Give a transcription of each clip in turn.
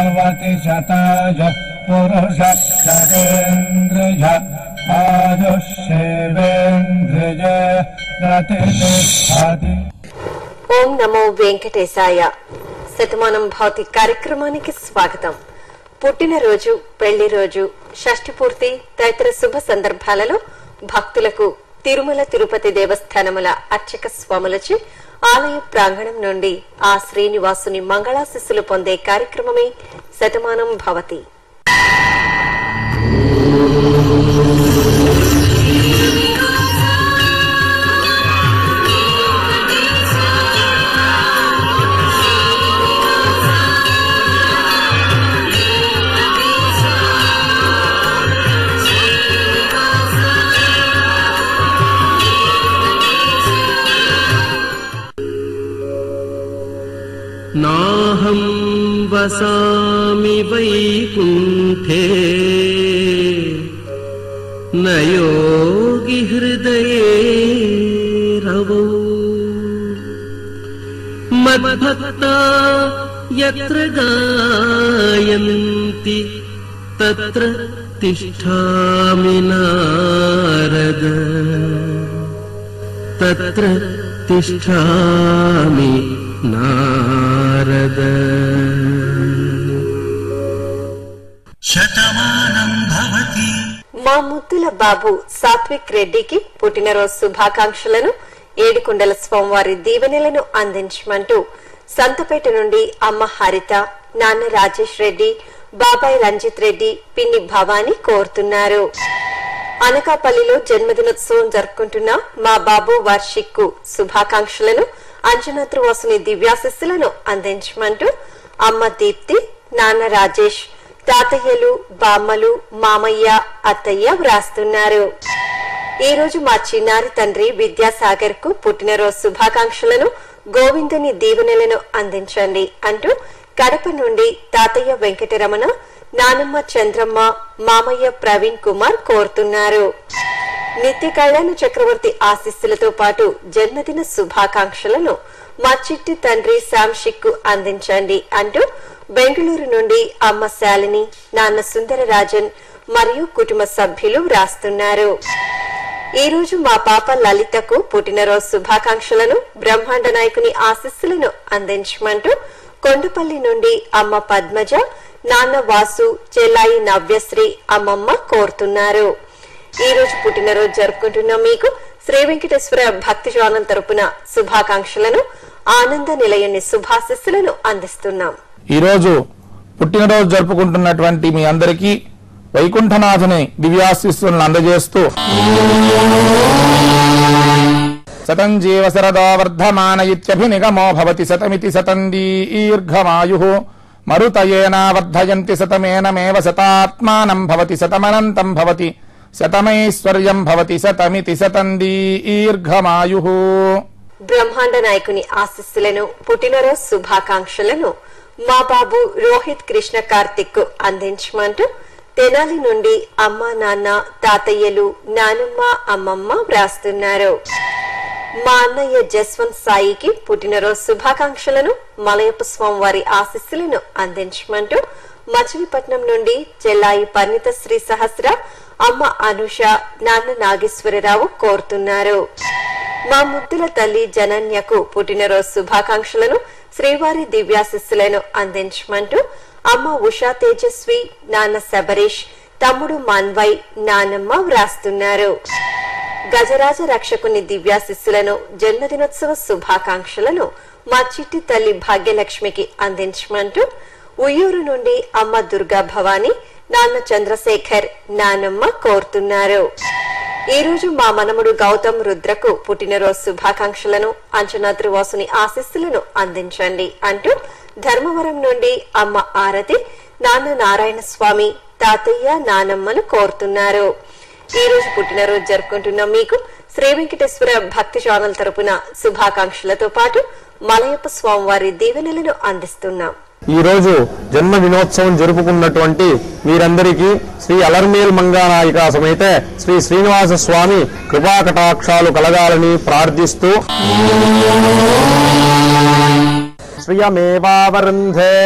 भवति शताय पुरुष शतेन्द्रिय आयुष्येवेन्द्रिय प्रतिष्ठति ఓం నమో వెంకటేశాయ శతమానం భౌతిక కార్యక్రమానికి స్వాగతం పుట్టినరోజు పెళ్లి రోజు షష్ఠి పూర్తి తదితర శుభ సందర్భాలలో భక్తులకు తిరుమల తిరుపతి దేవస్థానముల అర్చక స్వాములచే ఆలయ ప్రాంగణం నుండి ఆ శ్రీనివాసుని మంగళాశిస్సులు పొందే కార్యక్రమమే శతమానం భవతి नाहं वसामि वैकुण्ठे न योगि हृदये रवौ मद्भक्ता यत्र गायन्ति तत्र तिष्ठामि नारद तत्र तिष्ठामि नारद మా ముద్దుల బాబు సాత్విక్ రెడ్డికి పుట్టినరోజు శుభాకాంక్షలను ఏడుకొండల స్వామివారి దీవెనలను అందించమంటూ సంతపేట నుండి అమ్మ హరిత నాన్న రాజేష్ రెడ్డి బాబాయ్ రంజిత్ రెడ్డి పిన్ని భవాని కోరుతున్నారు అనకాపల్లిలో జన్మదినోత్సవం జరుపుకుంటున్న మా బాబు వార్షిక్ శుభాకాంక్షలను అంజనాద్రివాసుని దివ్యాశిస్సులను అందించమంటూ అమ్మ దీప్తి నాన్న రాజేష్ తాతయ్యలు బామ్మలు మామయ్య అత్తయ్య వ్రాస్తున్నారు ఈ రోజు మా చిన్నారి తండ్రి విద్యాసాగర్ కు పుట్టినరోజు శుభాకాంక్షలను గోవిందుని దీవెనలను అందించండి అంటూ కడప నుండి తాతయ్య వెంకటరమణ నానమ్మ చంద్రమ్మ మామయ్య ప్రవీణ్ కుమార్ కోరుతున్నారు నిత్య కళ్యాణ చక్రవర్తి ఆశీస్సులతో పాటు జన్మదిన శుభాకాంక్షలను మా చిట్టి తండ్రి శాంషిక్ కు అందించండి అంటూ బెంగళూరు నుండి అమ్మ శాలిని నాన్న సుందరరాజన్ మరియు కుటుంబ సభ్యులు వ్రాస్తున్నారు ఈ రోజు మా పాప లలితకు పుట్టినరోజు శుభాకాంక్షలను బ్రహ్మాండ నాయకుని ఆశీస్సులను అందించమంటూ కొండపల్లి నుండి అమ్మ పద్మజ నాన్న వాసు చెల్లాయి నవ్యశ్రీ అమ్మమ్మ కోరుతున్నారు ఈ రోజు పుట్టినరోజు జరుపుకుంటున్న మీకు శ్రీ వెంకటేశ్వర భక్తి జ్వానం తరపున శుభాకాంక్షలను ఆనంద నిలయని శుభాశిస్సులను అందిస్తున్నాం ఈరోజు పుట్టినరోజు జరుపుకుంటున్నటువంటి మీ అందరికీ వైకుంఠనాథుని దివ్యాశిస్సులను అందజేస్తూ శతం జీవ శరదో వర్ధమాన ఇత్యభినిగమో భవతి శతమితి శతం దీర్ఘమాయు మరుతయేనా వర్ధయంతి శతమేనమేవ శతాత్మానం భవతి శతమనంతం భవతి శతమైశ్వర్యం భవతి శతమితి శతం దీర్ఘమాయు బ్రహ్మాండ నాయకుని ఆశీస్సులను పుట్టినరోజు శుభాకాంక్షలను మా బాబు రోహిత్ కృష్ణ కార్తిక్ కు అందించమంటూ తెనాలి నుండి అమ్మ నాన్న తాతయ్యలు నానమ్మ అమ్మమ్మ వ్రాస్తున్నారు మా అన్నయ్య జస్వంత్ సాయికి పుట్టినరోజు శుభాకాంక్షలను మలయప్ప స్వామి వారి ఆశీస్సులను అందించమంటూ మచిలీపట్నం నుండి చెల్లాయి పరిణిత శ్రీ సహస్ర అమ్మ అనుష నాన్న నాగేశ్వరరావు కోరుతున్నారు మా ముద్దుల తల్లి జనన్యకు పుట్టినరోజు శుభాకాంక్షలను శ్రీవారి దివ్యాశిస్సులను అందించమంటూ అమ్మ ఉషా తేజస్వి నాన్న శబరీష్ తమ్ముడు మాన్వయ్ నానమ్మ వ్రాస్తున్నారు గజరాజ రక్షకుని దివ్యాశిస్సులను జన్మదినోత్సవ శుభాకాంక్షలను మా చిట్టి తల్లి భాగ్యలక్ష్మికి అందించమంటూ ఉయ్యూరు నుండి అమ్మ దుర్గా భవాని నాన్న చంద్రశేఖర్ నానమ్మ కోరుతున్నారు ఈ రోజు మా మనముడు గౌతమ్ రుద్రకు పుట్టినరోజు శుభాకాంక్షలను అంచనాద్రి వాసుని ఆశీస్సులను అందించండి అంటూ ధర్మవరం నుండి అమ్మ ఆరతి నాన్న నారాయణ స్వామి తాతయ్య నానమ్మలు కోరుతున్నారు ఈ రోజు పుట్టినరోజు జరుపుకుంటున్న మీకు శ్రీ వెంకటేశ్వర భక్తి ఛానల్ తరపున శుభాకాంక్షలతో పాటు మలయప్ప స్వామివారి దీవెనలను అందిస్తున్నాం ఈ రోజు జన్మ దినోత్సవం జరుపుకున్నటువంటి వీరందరికీ శ్రీ అలర్మేల్ మంగానాయిక సమేత శ్రీ శ్రీనివాస స్వామి కృపా కటాక్షాలు కలగాలని ప్రార్థిస్తూ శ్రియమేవావరుంధే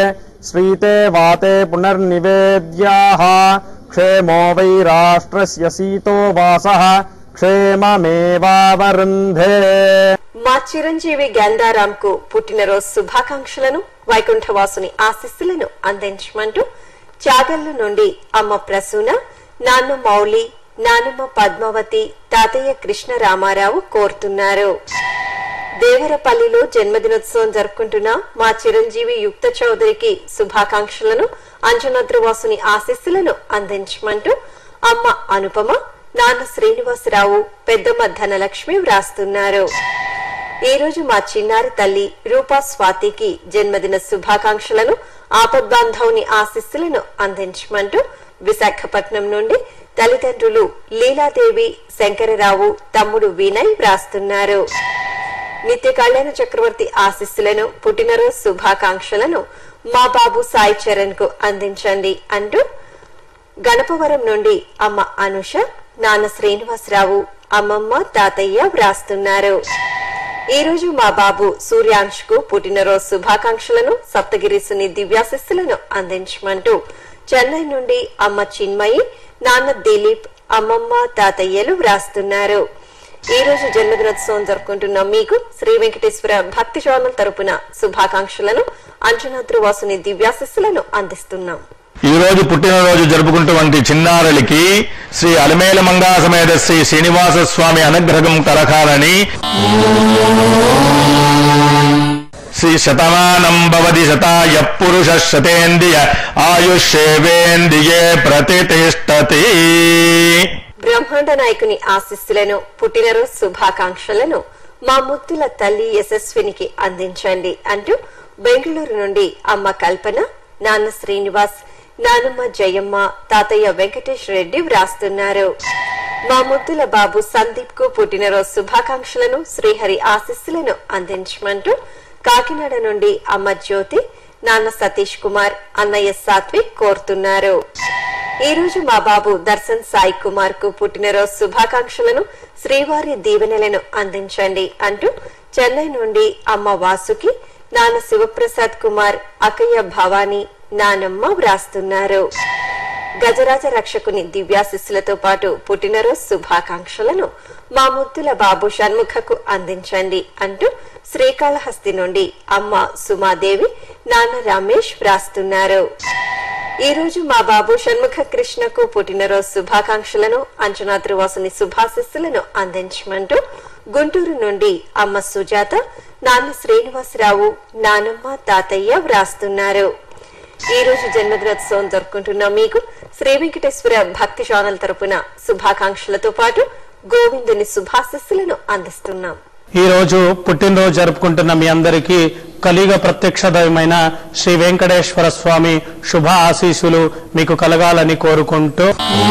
శ్రీతే వాతే పునర్నివేద్యాః క్షేమో వై రాష్ట్రస్య సీతో వాసః క్షేమమేవావరుంధే మా చిరంజీవి గంధారాం కు పుట్టినరోజు శుభాకాంక్షలను వైకుంఠవాసుని ఆశీస్సులను అందించమంటూ చాగల్లు నుండి అమ్మ ప్రసూన నాన్న మౌలి నానమ్మ పద్మావతి తాతయ్య కృష్ణ రామారావు కోరుతున్నారు దేవరపల్లిలో జన్మదినోత్సవం జరుపుకుంటున్న మా చిరంజీవి యుక్త చౌదరికి శుభాకాంక్షలను అంజనాద్రివాసుని ఆశీస్సులను అందించమంటూ అమ్మ అనుపమ నాన్న శ్రీనివాసరావు పెద్దమ్మ ధనలక్ష్మి వ్రాస్తున్నారు ఈ రోజు మా చిన్నారి తల్లి రూపా స్వాతికి జన్మదిన శుభాకాంక్షలను ఆపద్బాంధవుని ఆశీస్సులను అందించమంటూ విశాఖపట్నం నుండి తల్లిదండ్రులు లీలాదేవి శంకరరావు తమ్ముడు వినయ్ వ్రాస్తున్నారు నిత్య కళ్యాణ చక్రవర్తి ఆశీస్సులను పుట్టినరోజు శుభాకాంక్షలను మా బాబు సాయి చరణ్ కు అందించండి అంటూ గణపవరం నుండి అమ్మ అనుష నాన్న శ్రీనివాసరావు అమ్మమ్మ తాతయ్య వ్రాస్తున్నారు ఈ రోజు మా బాబు సూర్యాంశ్ కు పుట్టినరోజు శుభాకాంక్షలను సప్తగిరీసుని దివ్యాశిస్సులను అందించమంటూ చెన్నై నుండి అమ్మ చిన్మయి నాన్న దిలీప్ అమ్మమ్మ తాతయ్యలు వ్రాస్తున్నారు ఈ రోజు జన్మదినోత్సవం జరుపుకుంటున్న మీకు శ్రీ వెంకటేశ్వర భక్తి ఛానల్ తరపున శుభాకాంక్షలను అంజనాద్రి వాసుని దివ్యాశిస్సులను అందిస్తున్నాం ఈ రోజు పుట్టినరోజు జరుపుకుంటున్నటువంటి చిన్నారులకి శ్రీ అలమేల మంగా సమేత శ్రీ శ్రీనివాస స్వామి అనుగ్రహం కలకాలని శ్రీ శతమానం భవతి శతాయ పురుష శతేంద్రియ ఆయుష్యేవేంద్రియే ప్రతిష్టతి బ్రహ్మాండ నాయకుని ఆశీస్సులను పుట్టినరోజు శుభాకాంక్షలను మా ముద్దుల తల్లి యశస్వినికి అందించండి అంటూ బెంగళూరు నుండి అమ్మ కల్పన నాన్న శ్రీనివాస్ నానమ్మ జయమ్మ తాతయ్య వెంకటేష్ రెడ్డి వ్రాస్తున్నారు మా ముద్దుల బాబు సందీప్ కు పుట్టినరోజు శుభాకాంక్షలను శ్రీహరి ఆశీస్సులను అందించమంటూ కాకినాడ నుండి అమ్మ జ్యోతి నాన్న సతీష్ కుమార్ అన్నయ్య సాత్విక్ కోరుతున్నారు ఈ రోజు మా బాబు దర్శన్ సాయి కుమార్ కు పుట్టినరోజు శుభాకాంక్షలను శ్రీవారి దీవెనలను అందించండి అంటూ చెన్నై నుండి అమ్మ వాసుకి నాన్న శివప్రసాద్ కుమార్ అక్కయ్య భవానీ నానమ్మ వ్రాస్తున్నారు గజరాజ రక్షకుని దివ్యాశిస్సులతో పాటు పుట్టినరోజు శుభాకాంక్షలను మా ముద్దుల బాబు షణ్ముఖకు అందించండి అంటూ శ్రీకాళహస్తి నుండి అమ్మ సుమాదేవి నాన్న రమేష్ వ్రాస్తున్నారు ఈ రోజు మా బాబు షణ్ముఖ కృష్ణకు పుట్టినరోజు శుభాకాంక్షలను అంచనాద్రి వాసుని శుభాశిస్సులను అందించమంటూ గుంటూరు నుండి అమ్మ సుజాత నాన్న శ్రీనివాసరావు నానమ్మ తాతయ్య వ్రాస్తున్నారు ఈ రోజు జన్మదినోత్సవం జరుపుకుంటున్న మీకు శ్రీ వెంకటేశ్వర భక్తి ఛానల్ తరపున శుభాకాంక్షలతో పాటు గోవిందుని శుభాశిస్సులను అందిస్తున్నాం ఈ రోజు పుట్టినరోజు జరుపుకుంటున్న మీ అందరికీ కలియుగ ప్రత్యక్ష దైవమైన శ్రీ వెంకటేశ్వర స్వామి శుభ ఆశీస్సులు మీకు కలగాలని కోరుకుంటూ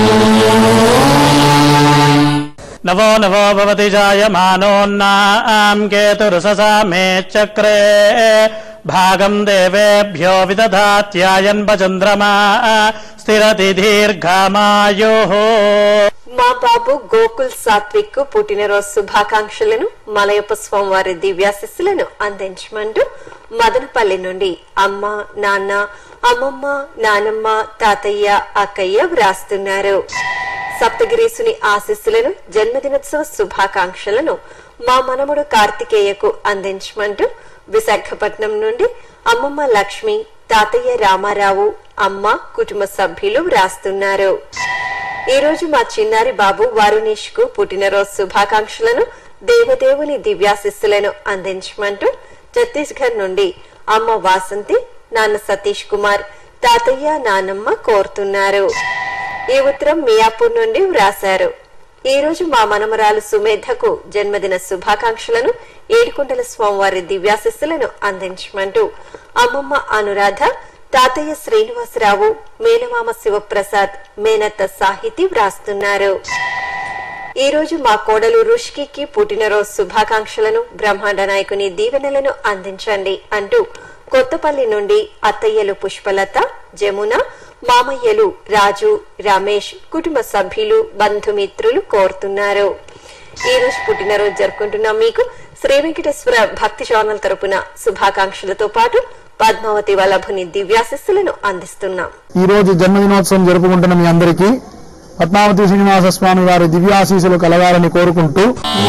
నవో నవో భవతి జాయమానోన్నాం కేతురుససా మే చక్రే భాగం దేవేభ్యో విదధాత్యాయన్ భచంద్రమా స్థిరతి దీర్ఘమాయో మా బాబు గోకుల్ సాత్విక్ కు పుట్టినరోజు శుభాకాంక్షలను మలయప్ప స్వామివారి దివ్యాశిస్సులను అందించమంటూ మదనపల్లి నుండి అమ్మ నాన్న అమ్మమ్మ నానమ్మ తాతయ్య అక్కయ్య వ్రాస్తున్నారు సప్తగిరీసుని ఆశీస్సులను జన్మదినోత్సవ శుభాకాంక్షలను మా మనముడు కార్తికేయకు అందించమంటూ విశాఖపట్నం నుండి అమ్మమ్మ లక్ష్మి తాతయ్య రామారావు అమ్మ కుటుంబ సభ్యులు వ్రాస్తున్నారు ఈ రోజు మా చిన్నారి బాబు వరుణేష్ కు పుట్టినరోజు శుభాకాంక్షలను దేవదేవుని దివ్యాశిస్సులను అందించమంటూ ఛత్తీస్గఢ్ నుండి అమ్మ వాసంతి నాన్న సతీష్ కుమార్ తాతయ్య నానమ్మ కోరుతున్నారు ఈ ఉత్తరం మియాపూర్ నుండి వ్రాశారు ఈ రోజు మా మనమరాలు సుమేధకు జన్మదిన శుభాకాంక్షలను ఏడుకొండల స్వామివారి దివ్యాశిస్సులను అందించమంటూ అమ్మమ్మ అనురాధ తాతయ్య శ్రీనివాసరావు మేనమామ శివప్రసాద్ మేనత్త సాహితి వ్రాస్తున్నారు ఈ రోజు మా కోడలు రుషికి పుట్టినరోజు శుభాకాంక్షలను బ్రహ్మాండ నాయకుని దీవెనలను అందించండి అంటూ కొత్తపల్లి నుండి అత్తయ్యలు పుష్పలత జమున మామయ్యలు రాజు రమేష్ కుటుంబ సభ్యులు బంధుమిత్రులు కోరుతున్నారు ఈ రోజు పుట్టినరోజు జరుపుకుంటున్న మీకు శ్రీ వెంకటేశ్వర భక్తి ఛానల్ తరపున శుభాకాంక్షలతో పాటు పద్మావతి వల్లభుని దివ్యాశిస్సులను అందిస్తున్నాం ఈ రోజు జన్మదినోత్సవం జరుపుకుంటున్న మీ అందరికీ పద్మావతి శ్రీనివాస స్వామి వారి దివ్యాశీసులు కలగాలని కోరుకుంటూ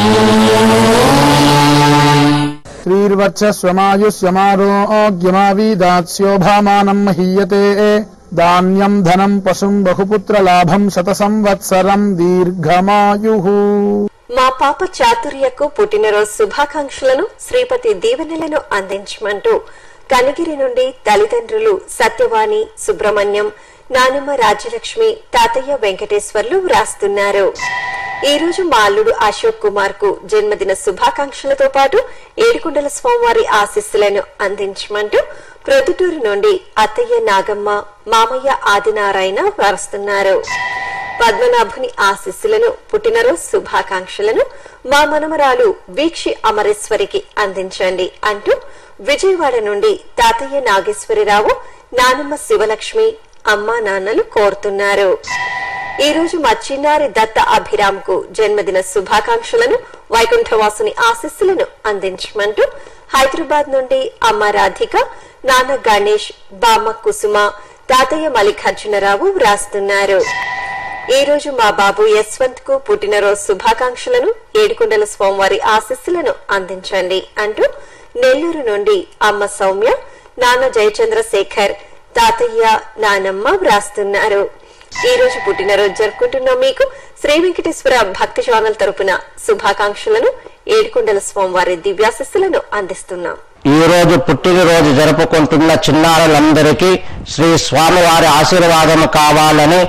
శ్రీర్వత్సమాయుష్యమారోగ్యమావీదాస్యోభామానం మహీయతే ధాన్యం ధనం పశుం బహుపుత్ర లాభం శత సంవత్సరం దీర్ఘమాయు మా పాప చాతుర్యకు పుట్టినరోజు శుభాకాంక్షలను శ్రీపతి దీవెనలను అందించమంటూ కనిగిరి నుండి తల్లిదండ్రులు సత్యవాణి సుబ్రహ్మణ్యం నానమ్మ రాజ్యలక్ష్మి తాతయ్య వెంకటేశ్వర్లు వ్రాస్తున్నారు ఈ రోజు మా అల్లుడు అశోక్ కుమార్ కు జన్మదిన శుభాకాంక్షలతో పాటు ఏడుకొండల స్వామివారి ఆశీస్సులను అందించమంటూ ప్రొద్దుటూరు నుండి అత్తయ్య నాగమ్మ మామయ్య ఆదినారాయణ వ్రాస్తున్నారు పద్మనాభుని ఆశీస్సులను పుట్టినరోజు శుభాకాంక్షలను మా మనమరాలు వీక్షి అమరేశ్వరికి అందించండి అంటూ విజయవాడ నుండి తాతయ్య నాగేశ్వరరావు నానమ్మ శివలక్ష్మి అమ్మా నాన్నలు కోరుతున్నారు ఈ రోజు మా చిన్నారి దత్త అభిరామ్ కు జన్మదిన శుభాకాంక్షలను వైకుంఠవాసుని ఆశీస్సులను అందించమంటూ హైదరాబాద్ నుండి అమ్మ రాధిక నాన్న గణేష్ బామ్మ కుసుమ తాతయ్య మల్లికార్జునరావు వ్రాస్తున్నారు ఈ రోజు మా బాబు యశ్వంత్ కు పుట్టినరోజు శుభాకాంక్షలను ఏడుకొండల స్వామివారి ఆశీస్సులను అందించండి అంటూ నెల్లూరు నుండి అమ్మ సౌమ్య నాన్న జయచంద్ర శేఖర్ తాతయ్య నానమ్మ వ్రాస్తున్నారు ఈ రోజు పుట్టినరోజు జరుపుకుంటున్న మీకు శ్రీ వెంకటేశ్వర భక్తి ఛానల్ తరపున శుభాకాంక్షలను ఏడుకొండల స్వామివారి దివ్యాశస్సులను అందిస్తున్నాం ఈ రోజు పుట్టినరోజు జరుపుకుంటున్న చిన్నారులందరికీ శ్రీ స్వామివారి ఆశీర్వాదం కావాలని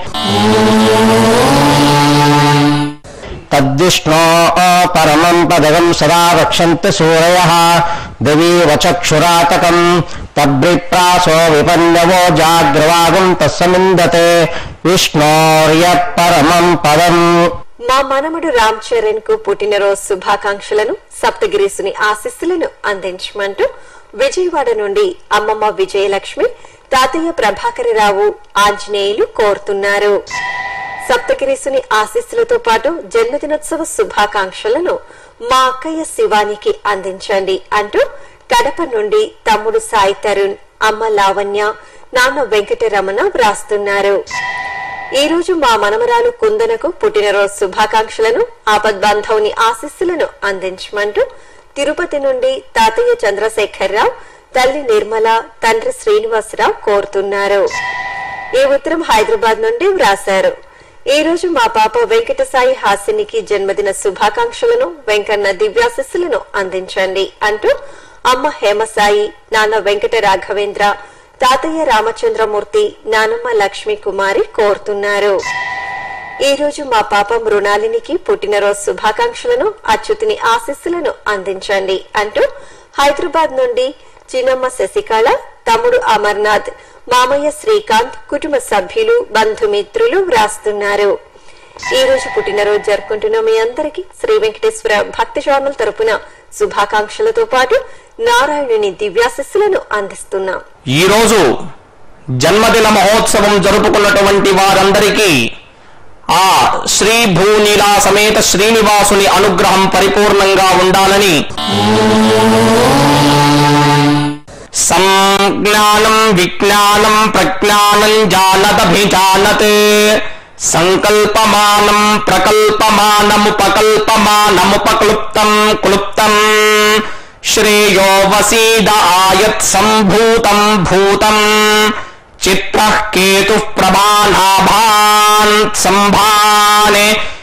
తద్విష్ణో పరమం పదగం సదా రక్షంతి సూరయ దేవీ వచక్షురాతకం తద్విప్రాసో విపన్నవో జాగ్రవాగం తస్సమిందతే విష్ణోర్య పరమం పదం మా మనముడు రామ్ చరణ్ కు పుట్టినరోజు శుభాకాంక్షలను సప్తగిరీసుని ఆశీస్సులను అందించమంటూ విజయవాడ నుండి అమ్మమ్మ విజయలక్ష్మి తాతయ్య ప్రభాకరరావు ఆంజనేయులు కోరుతున్నారు సప్తగిరీసుని ఆశీస్సులతో పాటు జన్మదినోత్సవ శుభాకాంక్షలను మా అక్కయ్య శివానికి అందించండి అంటూ కడప నుండి తమ్ముడు సాయి తరుణ్ అమ్మ లావణ్య నాన్న వెంకటరమణ వ్రాస్తున్నారు ఈ రోజు మా మనమరాలు కుందనకు పుట్టినరోజు శుభాకాంక్షలను ఆపద్బాంధవుని ఆశీస్సులను అందించమంటూ తిరుపతి నుండి తాతయ్య చంద్రశేఖరరావు తల్లి నిర్మల తండ్రి శ్రీనివాసరావు కోరుతున్నారు ఈ ఉత్తరం హైదరాబాద్ నుండి వ్రాశారు ఈ రోజు మా పాప వెంకట సాయి హాసినికి జన్మదిన శుభాకాంక్షలను వెంకన్న దివ్యాశస్సులను అందించండి అంటూ అమ్మ హేమసాయి నాన్న వెంకట రాఘవేంద్ర తాతయ్య రామచంద్రమూర్తి నానమ్మ లక్ష్మీ కుమారి కోరుతున్నారు ఈ రోజు మా పాప మృణాలినికి పుట్టినరోజు శుభాకాంక్షలను అచ్యుతిని ఆశీస్సులను అందించండి అంటూ హైదరాబాద్ నుండి చిన్నమ్మ శశికళ తమ్ముడు అమర్నాథ్ మామయ్య శ్రీకాంత్ కుటుంబ సభ్యులు బంధుమిత్రులు వ్రాస్తున్నారు ఈ రోజు పుట్టినరోజు జరుపుకుంటున్న మీ అందరికీ శ్రీ వెంకటేశ్వర భక్తి ఛానల్ తరపున శుభాకాంక్షలతో పాటు నారాయణుని దివ్యాశస్సులను అందిస్తున్నాం ఈ రోజు జన్మదిన మహోత్సవం జరుపుకున్నటువంటి వారందరికీ ఆ శ్రీ భూనీలా సమేత శ్రీనివాసుని అనుగ్రహం పరిపూర్ణంగా ఉండాలని సంజ్ఞానం విజ్ఞానం ప్రజ్ఞానం జానదభిజానత్ సంకల్పమానం ప్రకల్పమానముపకల్పమానముపక్లుప్తం క్లుప్తం శ్రేయో వసీద ఆయత్ సంభూతం భూతం చిత్ర కేతు ప్రభానాభాన్ సంభానే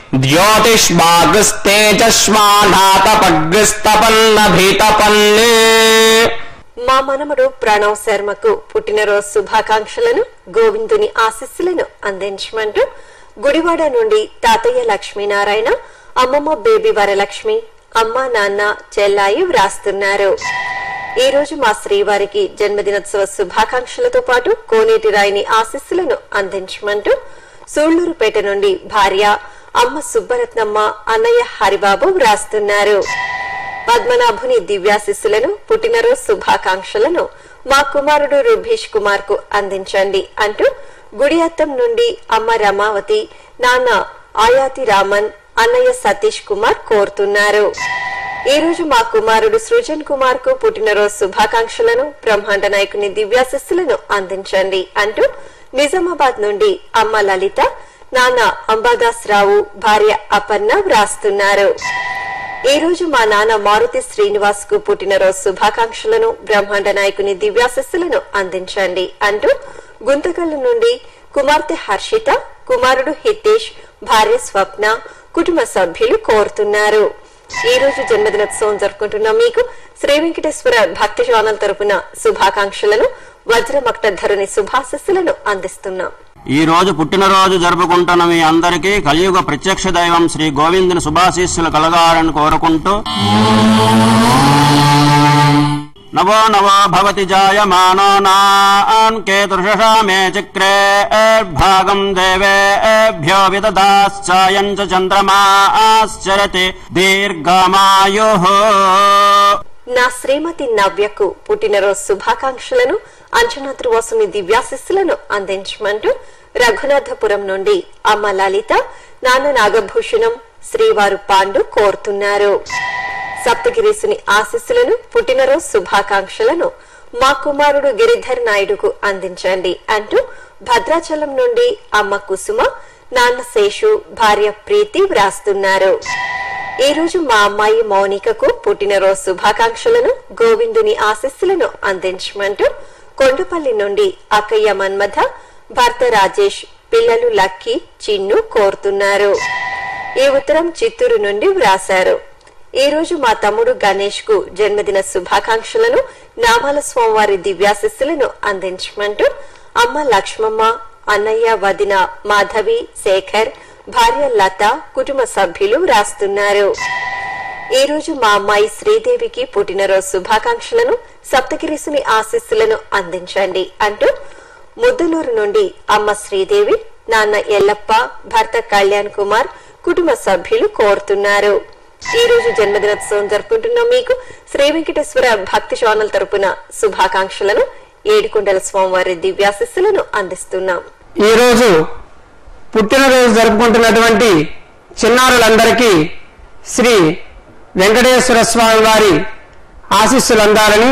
ద్యోతిష్మాగస్తేజస్మానాతపగ్స్తపన్నభితపన్నే మా మనముడు ప్రణవ్ శర్మకు పుట్టినరోజు శుభాకాంక్షలను గోవిందుని ఆశీస్సులను అందించమంటూ గుడివాడ నుండి తాతయ్య లక్ష్మీనారాయణ అమ్మమ్మ బేబీ వరలక్ష్మి అమ్మ నాన్న చెల్లాయి వ్రాస్తున్నారు ఈ రోజు మా శ్రీవారికి జన్మదినోత్సవ శుభాకాంక్షలతో పాటు కోనేటి రాయిని ఆశీస్సులను అందించమంటూ సూళ్లూరుపేట నుండి భార్య అమ్మ సుబ్బరత్నమ్మ అన్నయ్య హరిబాబు వ్రాస్తున్నారు పద్మనాభుని దివ్యాశిస్సులను పుట్టినరోజు శుభాకాంక్షలను మా కుమారుడు రుభీష్ కుమార్ కు అందించండి అంటూ గుడియత్తం నుండి అమ్మ రమావతి నాన్న ఆయాతి రామన్ అన్నయ్య సతీష్ కుమార్ కోరుతున్నారు ఈ రోజు మా కుమారుడు సృజన్ కుమార్ కు పుట్టినరోజు శుభాకాంక్షలను బ్రహ్మాండ నాయకుని దివ్యాశస్సులను అందించండి అంటూ నిజామాబాద్ నుండి అమ్మ లలిత నాన్న అంబాదాస్ రావు భార్య అపర్ణ వ్రాస్తున్నారు ఈ రోజు మా నాన్న మారుతి శ్రీనివాస్ కు పుట్టినరోజు శుభాకాంక్షలను బ్రహ్మాండ నాయకుని దివ్యాశస్సులను అందించండి అంటూ గుంతకల్లు నుండి కుమార్తె హర్షిత కుమారుడు హితేష్ భార్య స్వప్న కుటుంబ సభ్యులు కోరుతున్నారు ఈ రోజు జన్మదినోత్సవం జరుపుకుంటున్న మీకు శ్రీ వెంకటేశ్వర భక్తి ఛానల్ తరపున శుభాకాంక్షలను వజ్రమక్టధరుని శుభాశస్సులను అందిస్తున్నాం ఈ రోజు పుట్టినరోజు జరుపుకుంటున్న మీ అందరికీ కలియుగ ప్రత్యక్ష దైవం శ్రీ గోవిందుని శుభాశీస్సులు కలగాలని కోరుకుంటూ నవో నవో భవతి జాయమానో నాన్ కేతుర్షషా మే చక్రే భాగం దేవేభ్యో విదదాశ్చాయం చ చంద్రమాశ్చరతి దీర్ఘమాయు నా శ్రీమతి నవ్యకు పుట్టినరోజు శుభాకాంక్షలను అంచనా త్రివాసుని దివ్యాశిస్సులను అందించమంటూ రఘునాథపురం నుండి అమ్మ లలిత నాన్న నాగభూషణం శ్రీవారు పాండు కోరుతున్నారు సప్తగిరీసుని ఆశీస్సులను పుట్టినరోజు శుభాకాంక్షలను మా కుమారుడు గిరిధర్ నాయుడుకు అందించండి అంటూ భద్రాచలం నుండి అమ్మ కుసుమ నాన్న శేషు భార్య ప్రీతి వ్రాస్తున్నారు ఈ రోజు మా అమ్మాయి మౌనికకు పుట్టినరోజు శుభాకాంక్షలను గోవిందుని ఆశీస్సులను అందించమంటూ కొండపల్లి నుండి అక్కయ్య మన్మథ భర్త రాజేష్ పిల్లలు లక్కీ చిన్ను కోరుతున్నారు ఈ ఉత్తరం చిత్తూరు నుండి వ్రాశారు ఈ రోజు మా తమ్ముడు గణేష్ కు జన్మదిన శుభాకాంక్షలను నామాల స్వామివారి దివ్యాశిస్సులను అందించమంటూ అమ్మ లక్ష్మమ్మ అన్నయ్య వదిన మాధవి శేఖర్ భార్య లత కుటుంబ సభ్యులు రాస్తున్నారు ఈ రోజు మా అమ్మాయి శ్రీదేవికి పుట్టినరోజు శుభాకాంక్షలను సప్తగిరీసుని ఆశీస్సులను అందించండి అంటూ ముద్దులూరు నుండి అమ్మ శ్రీదేవి నాన్న ఎల్లప్ప భర్త కళ్యాణ్ కుమార్ కుటుంబ సభ్యులు కోరుతున్నారు ఈ రోజు జన్మదినోత్సవం జరుపుకుంటున్న మీకు శ్రీ వెంకటేశ్వర భక్తి ఛానల్ తరపున శుభాకాంక్షలను ఏడుకొండల స్వామివారి దివ్యాశిస్సులను అందిస్తున్నాం ఈ రోజు పుట్టినరోజు జరుపుకుంటున్నటువంటి చిన్నారులందరికీ శ్రీ వెంకటేశ్వర స్వామి వారి ఆశీస్సులు అందాలని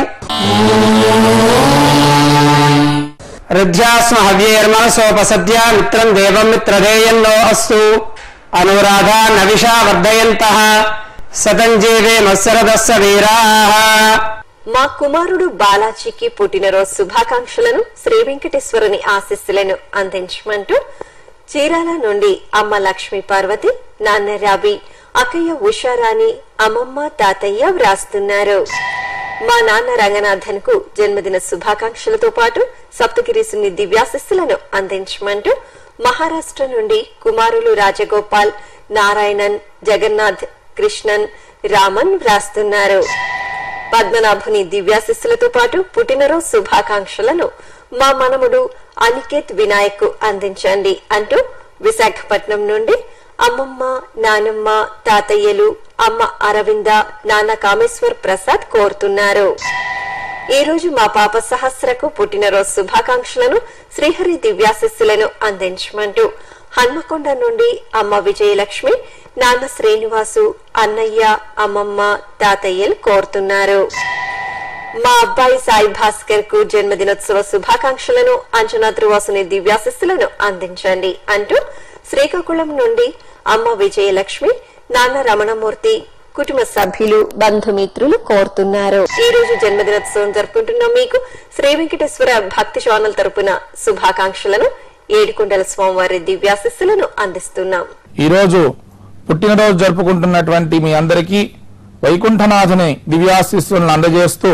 రుధ్యాస్మ హవ్యేర్మనసోపసద్య మిత్రం దేవం మిత్రదేయన్నో అస్తు అనురాధ నవిషా వర్ధయంత సతంజీవే మత్సరదస్స వీరా మా కుమారుడు బాలాజీకి పుట్టినరోజు శుభాకాంక్షలను శ్రీ వెంకటేశ్వరుని ఆశీస్సులను అందించమంటూ చీరాల నుండి అమ్మ లక్ష్మీ పార్వతి నాన్న రాబి అక్కయ్య ఉషారాణి అమ్మమ్మ తాతయ్య వ్రాస్తున్నారు మా నాన్న రంగనాథన్ కు జన్మదిన శుభాకాంక్షలతో పాటు సప్తగిరీసుని దివ్యాశిస్సులను అందించమంటూ మహారాష్ట్ర నుండి కుమారులు రాజగోపాల్ నారాయణన్ జగన్నాథ్ కృష్ణన్ రామన్ వ్రాస్తున్నారు పద్మనాభుని దివ్యాశిస్సులతో పాటు పుట్టినరోజు శుభాకాంక్షలను మా మనముడు అనికేత్ వినాయక్ అందించండి అంటూ విశాఖపట్నం నుండి అమ్మమ్మ నానమ్మ తాతయ్యలు అమ్మ అరవింద నాన్న కామేశ్వర్ ప్రసాద్ కోరుతున్నారు ఈ రోజు మా పాప సహస్రకు పుట్టినరోజు శుభాకాంక్షలను శ్రీహరి దివ్యాశిస్సులను అందించమంటూ హన్మకొండ నుండి అమ్మ విజయలక్ష్మి నాన్న శ్రీనివాసు అన్నయ్య అమ్మమ్మ తాతయ్యలు కోరుతున్నారు మా అబ్బాయి సాయి భాస్కర్ కు జన్మదినోత్సవ శుభాకాంక్షలను అంచనా త్రివాసుని దివ్యాశిస్సులను అందించండి అంటూ శ్రీకాకుళం నుండి అమ్మ విజయలక్ష్మి నాన్న రమణమూర్తి కుటుంబ సభ్యులు బంధుమిత్రులు కోరుతున్నారు ఈ రోజు జన్మదినోత్సవం జరుపుకుంటున్న మీకు శ్రీ వెంకటేశ్వర భక్తి ఛానల్ తరపున శుభాకాంక్షలను ఏడుకొండల స్వామివారి దివ్యాశిస్సులను అందిస్తున్నాం ఈ రోజు పుట్టినరోజు జరుపుకుంటున్నటువంటి మీ అందరికీ వైకుంఠనాథుని దివ్యాశిస్సులను అందజేస్తూ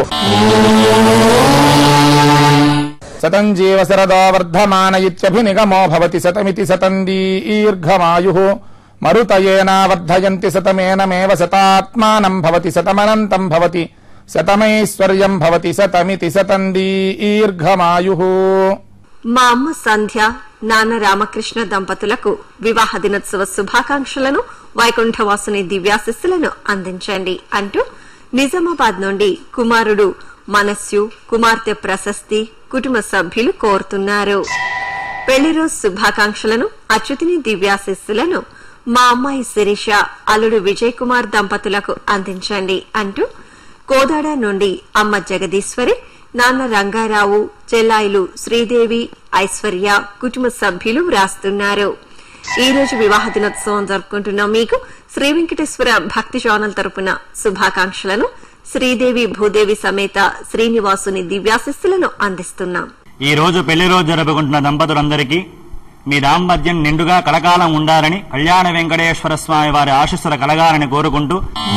శతం జీవ శరదో వర్ధమాన ఇత్యభినిగమో భవతి శతమితి శతం దీర్ఘమాయు మరుతయేనా వర్ధయంతి శతమేనమేవ శతాత్మానం భవతి శతమనంతం భవతి శతమైశ్వర్యం భవతి శతమితి శతం దీర్ఘమాయు మా అమ్మ సంధ్య నాన్న రామకృష్ణ దంపతులకు వివాహ దినోత్సవ శుభాకాంక్షలను వైకుంఠవాసుని దివ్యాశిస్సులను అందించండి అంటూ నిజామాబాద్ నుండి కుమారుడు మనస్సు కుమార్తె ప్రశస్తి కుటుంబ సభ్యులు కోరుతున్నారు పెళ్లి రోజు శుభాకాంక్షలను అచ్యుతిని దివ్యాశిస్సులను మా అమ్మాయి శిరీష అల్లుడు విజయ్ కుమార్ దంపతులకు అందించండి అంటూ కోదాడ నుండి అమ్మ జగదీశ్వరి నాన్న రంగారావు చెల్లాయిలు శ్రీదేవి ఐశ్వర్య కుటుంబ సభ్యులు వ్రాస్తున్నారు ఈ రోజు వివాహ దినోత్సవం జరుపుకుంటున్న మీకు శ్రీ వెంకటేశ్వర భక్తి ఛానల్ తరపున శుభాకాంక్షలను శ్రీదేవి భూదేవి సమేత శ్రీనివాసుని దివ్యాశిస్సులను అందిస్తున్నాం ఈ రోజు పెళ్లి రోజు జరుపుకుంటున్న దంపతులందరికీ మీ దాంపత్యం నిండుగా కలకాలం ఉండాలని కళ్యాణ వెంకటేశ్వర స్వామి వారి ఆశీస్సుల కలగాలని కోరుకుంటూ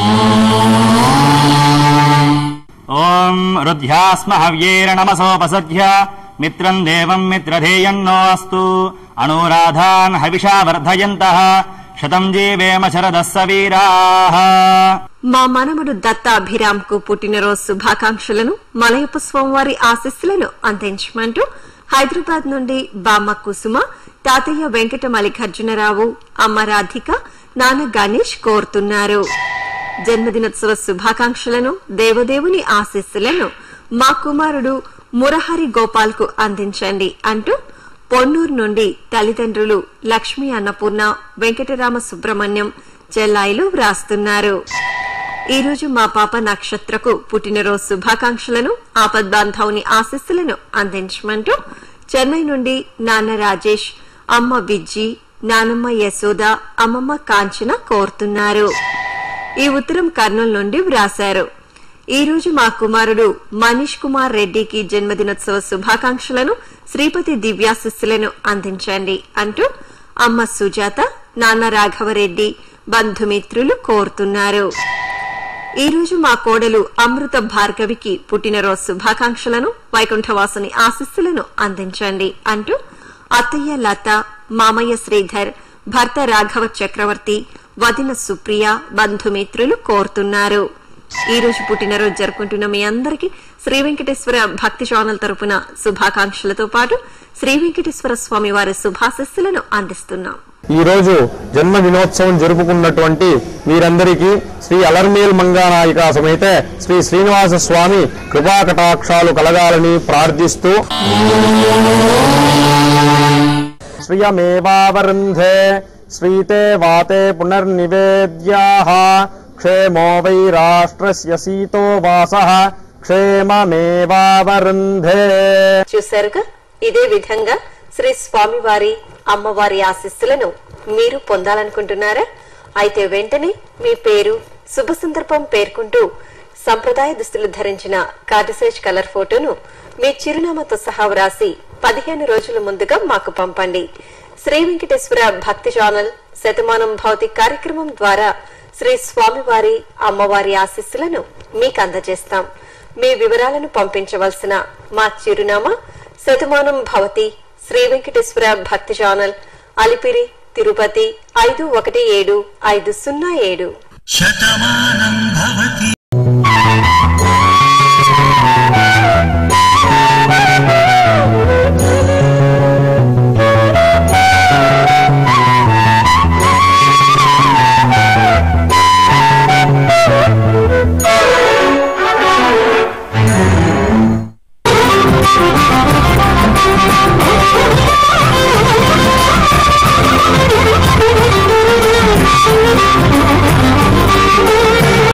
ఓం రుధ్యాస్మ హవ్యేర నమసోపసధ్య మిత్రం దేవం మిత్రధేయన్నో అస్తు అనురాధాన్ హవిషా వర్ధయంత శతం జీవేమ శరదస్స వీరాః మా మనముడు దత్త అభిరామ్ కు పుట్టినరోజు శుభాకాంక్షలను మలయప్ప స్వామివారి ఆశీస్సులను అందించమంటూ హైదరాబాద్ నుండి బామ్మ కుసుమ తాతయ్య వెంకట మల్లికార్జునరావు అమ్మ రాధిక నాన్న గణేష్ కోరుతున్నారు జన్మదినోత్సవ శుభాకాంక్షలను దేవదేవుని ఆశీస్సులను మా కుమారుడు మురహరి గోపాల్ కు అందించండి అంటూ పొన్నూరు నుండి తల్లిదండ్రులు లక్ష్మీ అన్నపూర్ణ వెంకటరామ సుబ్రహ్మణ్యం చెల్లాయిలు వ్రాస్తున్నారు ఈ రోజు మా పాప నక్షత్రకు పుట్టినరోజు శుభాకాంక్షలను ఆపద్బాంధవుని ఆశీస్సులను అందించమంటూ చెన్నై నుండి నాన్న రాజేష్ అమ్మ విజ్జి నానమ్మ యశోద అమ్మమ్మ కాంచన కోరుతున్నారు ఈ ఉత్తరం కర్నూలు నుండి వ్రాశారు ఈ రోజు మా కుమారుడు మనీష్ కుమార్ రెడ్డికి జన్మదినోత్సవ శుభాకాంక్షలను శ్రీపతి దివ్యాశిస్సులను అందించండి అంటూ అమ్మ సుజాత నాన్న రాఘవరెడ్డి బంధుమిత్రులు కోరుతున్నారు ఈ రోజు మా కోడలు అమృత భార్గవికి పుట్టినరోజు శుభాకాంక్షలను వైకుంఠవాసుని ఆశీస్సులను అందించండి అంటూ అత్తయ్య లత మామయ్య శ్రీధర్ భర్త రాఘవ చక్రవర్తి వదిన సుప్రియ బంధుమిత్రులు కోరుతున్నారు ఈ రోజు పుట్టినరోజు జరుపుకుంటున్న మీ అందరికీ శ్రీ వెంకటేశ్వర భక్తి ఛానల్ తరపున శుభాకాంక్షలతో పాటు శ్రీ వెంకటేశ్వర స్వామి వారి శుభాశస్సులను అందిస్తున్నాం ఈ రోజు జన్మ దినోత్సవం జరుపుకున్నటువంటి వీరందరికీ శ్రీ అలర్మేల్ మంగానాయిక సమేత శ్రీ శ్రీనివాస స్వామి కృపా కటాక్షాలు కలగాలని ప్రార్థిస్తూ శ్రియమేవావరుంధే శ్రీతే వాతే పునర్నివేద్యాః క్షేమో వై రాష్ట్రస్య సీతో వాసః క్షేమమేవావరుంధే చూశారుగా ఇదే విధంగా శ్రీ స్వామివారి అమ్మవారి ఆశీస్సులను మీరు పొందాలనుకుంటున్నారా అయితే వెంటనే మీ పేరు శుభ సందర్భం పేర్కొంటూ సంప్రదాయ దుస్తులు ధరించిన కార్డిసేజ్ కలర్ ఫోటోను మీ చిరునామాతో సహా వ్రాసి పదిహేను రోజుల ముందుగా మాకు పంపండి శ్రీ వెంకటేశ్వర భక్తి ఛానల్ శతమానం భౌతి కార్యక్రమం ద్వారా శ్రీ స్వామివారి అమ్మవారి ఆశీస్సులను మీకు అందజేస్తాం మీ వివరాలను పంపించవలసిన మా చిరునామా శతమానం భవతి శ్రీ వెంకటేశ్వర భక్తి ఛానల్ అలిపిరి తిరుపతి ఐదు ఒకటి ఏడు ఐదు సున్నా ఏడు శతమానం భవతి